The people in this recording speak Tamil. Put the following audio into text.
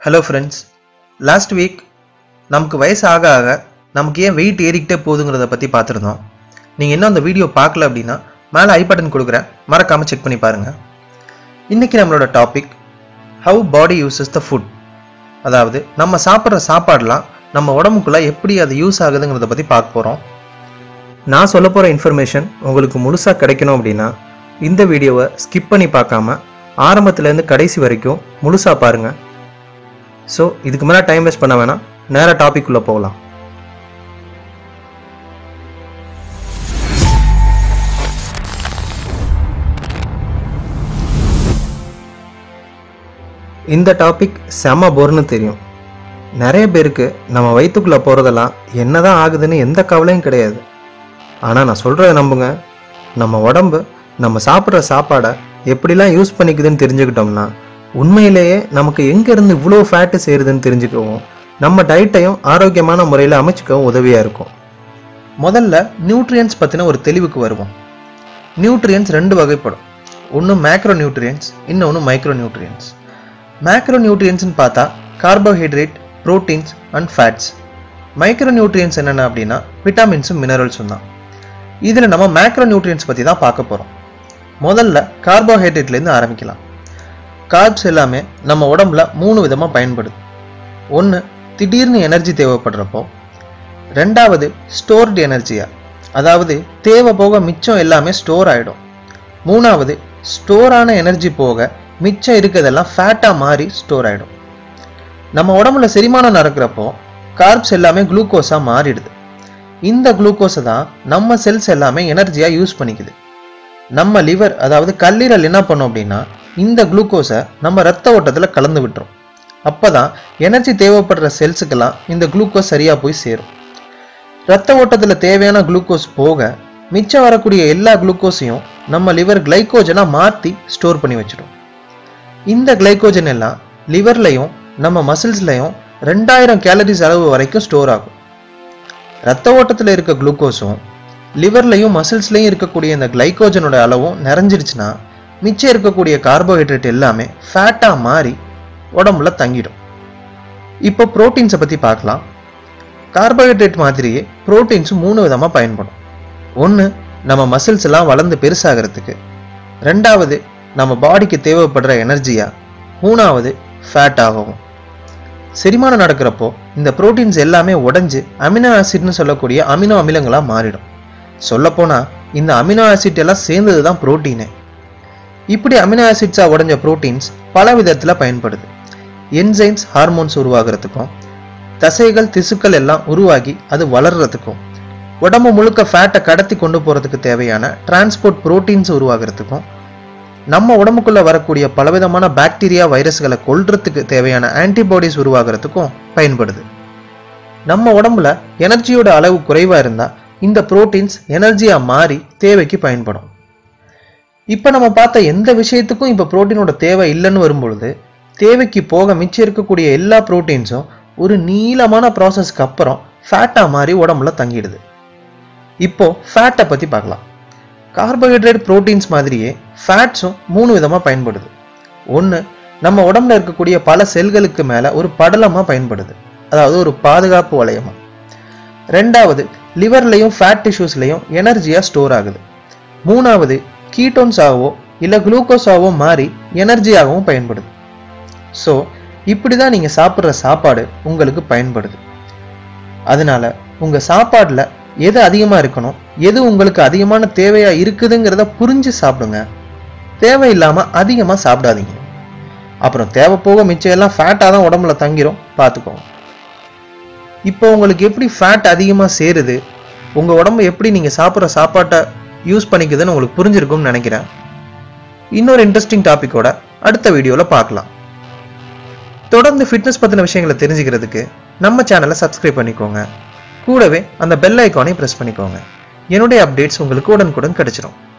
ஹலோ ஃப்ரெண்ட்ஸ் லாஸ்ட் வீக் நமக்கு வயசு ஆக ஆக நமக்கு ஏன் வெயிட் ஏறிக்கிட்டே போகுதுங்கிறத பற்றி பார்த்துருந்தோம் நீங்கள் இன்னும் அந்த வீடியோ பார்க்கல அப்படின்னா மேலே ஐ பட்டன் கொடுக்குறேன் மறக்காமல் செக் பண்ணி பாருங்கள் இன்றைக்கி நம்மளோட topic how body uses the food அதாவது நம்ம சாப்பிட்ற சாப்பாடெலாம் நம்ம உடம்புக்குள்ளே எப்படி அது யூஸ் ஆகுதுங்கிறத பற்றி பார்க்க போகிறோம் நான் சொல்ல போகிற இன்ஃபர்மேஷன் உங்களுக்கு முழுசாக கிடைக்கணும் அப்படின்னா இந்த வீடியோவை ஸ்கிப் பண்ணி பார்க்காம ஆரம்பத்துலேருந்து கடைசி வரைக்கும் முழுசாக பாருங்கள் ஸோ இதுக்கு மேலே டைம் வேஸ்ட் பண்ண வேணாம் நேராக டாபிக் உள்ள போகலாம் இந்த டாபிக் செம போர்னு தெரியும் நிறைய பேருக்கு நம்ம வயிற்றுக்குள்ளே போகிறதெல்லாம் என்னதான் ஆகுதுன்னு எந்த கவலையும் கிடையாது ஆனால் நான் சொல்கிறத நம்புங்க நம்ம உடம்பு நம்ம சாப்பிட்ற சாப்பாடை எப்படிலாம் யூஸ் பண்ணிக்குதுன்னு தெரிஞ்சுக்கிட்டோம்னா உண்மையிலேயே நமக்கு எங்கேருந்து இவ்வளோ ஃபேட்டு சேருதுன்னு தெரிஞ்சுக்கவும் நம்ம டயட்டையும் ஆரோக்கியமான முறையில் அமைச்சிக்கவும் உதவியாக இருக்கும் முதல்ல நியூட்ரியன்ஸ் பற்றின ஒரு தெளிவுக்கு வருவோம் நியூட்ரியன்ஸ் ரெண்டு வகைப்படும் ஒன்று மேக்ரோ நியூட்ரியன்ஸ் இன்னொன்று மைக்ரோ நியூட்ரியன்ஸ் மேக்ரோ நியூட்ரியன்ஸ்னு பார்த்தா carbohydrate proteins and fats micro nutrients என்னென்ன அப்படின்னா விட்டமின்ஸும் மினரல்ஸும் தான் இதில் நம்ம மேக்ரோ நியூட்ரியன்ஸ் பற்றி தான் பார்க்க போகிறோம் முதல்ல கார்போஹைட்ரேட்லேருந்து ஆரம்பிக்கலாம் கார்ப்ஸ் எல்லாமே நம்ம உடம்புல மூணு விதமாக பயன்படுது ஒன்று திடீர்னு எனர்ஜி தேவைப்படுறப்போ ரெண்டாவது ஸ்டோர்டு எனர்ஜியா அதாவது தேவை போக மிச்சம் எல்லாமே ஸ்டோர் ஆகிடும் மூணாவது ஸ்டோரான எனர்ஜி போக மிச்சம் இருக்கிறதெல்லாம் ஃபேட்டாக மாறி ஸ்டோர் ஆகிடும் நம்ம உடம்புல செரிமானம் நடக்கிறப்போ கார்ப்ஸ் எல்லாமே குளுக்கோஸாக மாறிடுது இந்த குளுக்கோஸை தான் நம்ம செல்ஸ் எல்லாமே எனர்ஜியாக யூஸ் பண்ணிக்குது நம்ம லிவர் அதாவது கல்லீரல் என்ன பண்ணும் அப்படின்னா இந்த குளுக்கோஸை நம்ம ரத்த ஓட்டத்தில் கலந்து விட்டுரும் அப்போ தான் எனர்ஜி தேவைப்படுற செல்ஸுக்கெல்லாம் இந்த குளுக்கோஸ் சரியாக போய் சேரும் ரத்த ஓட்டத்தில் தேவையான குளுக்கோஸ் போக மிச்சம் வரக்கூடிய எல்லா குளுக்கோஸையும் நம்ம லிவர் கிளைக்கோஜனாக மாற்றி ஸ்டோர் பண்ணி வச்சிடும் இந்த கிளைக்கோஜன் எல்லாம் லிவர்லையும் நம்ம மசில்ஸ்லையும் ரெண்டாயிரம் கேலரிஸ் அளவு வரைக்கும் ஸ்டோர் ஆகும் ரத்த ஓட்டத்தில் இருக்க குளுக்கோஸும் லிவர்லையும் மசில்ஸ்லையும் இருக்கக்கூடிய இந்த கிளைக்கோஜனோட அளவும் நிறைஞ்சிருச்சுன்னா மிச்சம் இருக்கக்கூடிய கார்போஹைட்ரேட் எல்லாமே ஃபேட்டாக மாறி உடம்புல தங்கிடும் இப்போ ப்ரோட்டீன்ஸை பற்றி பார்க்கலாம் கார்போஹைட்ரேட் மாதிரியே ப்ரோட்டீன்ஸும் மூணு விதமாக பயன்படும் ஒன்று நம்ம மசில்ஸ் எல்லாம் வளர்ந்து பெருசாகிறதுக்கு ரெண்டாவது நம்ம பாடிக்கு தேவைப்படுற எனர்ஜியா மூணாவது ஃபேட் ஆகவும் செரிமானம் நடக்கிறப்போ இந்த ப்ரோட்டீன்ஸ் எல்லாமே உடைஞ்சு அமினோ ஆசிட்னு சொல்லக்கூடிய அமினோ அமிலங்களாக மாறிடும் சொல்லப்போனால் இந்த அமினோ ஆசிட் எல்லாம் சேர்ந்தது தான் ப்ரோட்டீனே இப்படி அமினோ ஆசிட்ஸாக உடைஞ்ச ப்ரோட்டீன்ஸ் பல விதத்தில் பயன்படுது என்சைம்ஸ் ஹார்மோன்ஸ் உருவாகிறதுக்கும் தசைகள் திசுக்கள் எல்லாம் உருவாகி அது வளர்றதுக்கும் உடம்பு முழுக்க ஃபேட்டை கடத்தி கொண்டு போகிறதுக்கு தேவையான டிரான்ஸ்போர்ட் ப்ரோட்டீன்ஸ் உருவாகிறதுக்கும் நம்ம உடம்புக்குள்ள வரக்கூடிய பலவிதமான பாக்டீரியா வைரஸ்களை கொல்றதுக்கு தேவையான ஆன்டிபாடிஸ் உருவாகிறதுக்கும் பயன்படுது நம்ம உடம்புல எனர்ஜியோட அளவு குறைவா இருந்தா இந்த புரோட்டீன்ஸ் எனர்ஜியா மாறி தேவைக்கு பயன்படும் இப்போ நம்ம பார்த்த எந்த விஷயத்துக்கும் இப்போ புரோட்டீனோட தேவை இல்லைன்னு வரும்பொழுது தேவைக்கு போக மிச்சம் இருக்கக்கூடிய எல்லா புரோட்டீன்ஸும் ஒரு நீளமான ப்ராசஸ்க்கு அப்புறம் ஃபேட்டாக மாறி உடம்புல தங்கிடுது இப்போ ஃபேட்டை பற்றி பார்க்கலாம் கார்போஹைட்ரேட் ப்ரோட்டீன்ஸ் மாதிரியே ஃபேட்ஸும் மூணு விதமாக பயன்படுது ஒன்று நம்ம உடம்புல இருக்கக்கூடிய பல செல்களுக்கு மேலே ஒரு படலமாக பயன்படுது அதாவது ஒரு பாதுகாப்பு வளையமாக ரெண்டாவது லிவர்லையும் ஃபேட் டிஷ்யூஸ்லையும் எனர்ஜியாக ஸ்டோர் ஆகுது மூணாவது கீட்டோன்ஸாகவோ இல்லை குளுக்கோஸாகவோ மாறி எனர்ஜியாகவும் பயன்படுது ஸோ இப்படி தான் நீங்கள் சாப்பிட்ற சாப்பாடு உங்களுக்கு பயன்படுது அதனால உங்கள் சாப்பாடில் எது அதிகமாக இருக்கணும் எது உங்களுக்கு அதிகமான தேவையாக இருக்குதுங்கிறத புரிஞ்சு சாப்பிடுங்க தேவையில்லாமல் அதிகமாக சாப்பிடாதீங்க அப்புறம் தேவை போக மிச்சம் எல்லாம் ஃபேட்டாக தான் உடம்புல தங்கிரும் பார்த்துக்கோங்க இப்போ உங்களுக்கு எப்படி ஃபேட் அதிகமாக சேருது உங்கள் உடம்பு எப்படி நீங்கள் சாப்பிட்ற சாப்பாட்டை யூஸ் பண்ணிக்குதுன்னு உங்களுக்கு புரிஞ்சிருக்கும்னு நினைக்கிறேன் இன்னொரு இன்ட்ரெஸ்டிங் டாப்பிக்கோட அடுத்த வீடியோவில் பார்க்கலாம் தொடர்ந்து ஃபிட்னஸ் பற்றின விஷயங்களை தெரிஞ்சுக்கிறதுக்கு நம்ம சேனலை சப்ஸ்கிரைப் பண்ணிக்கோங்க கூடவே அந்த பெல் ஐக்கானையும் ப்ரெஸ் பண்ணிக்கோங்க என்னுடைய அப்டேட்ஸ் உங்களுக்கு உடனுக்குடன் கிடைச்சிரும்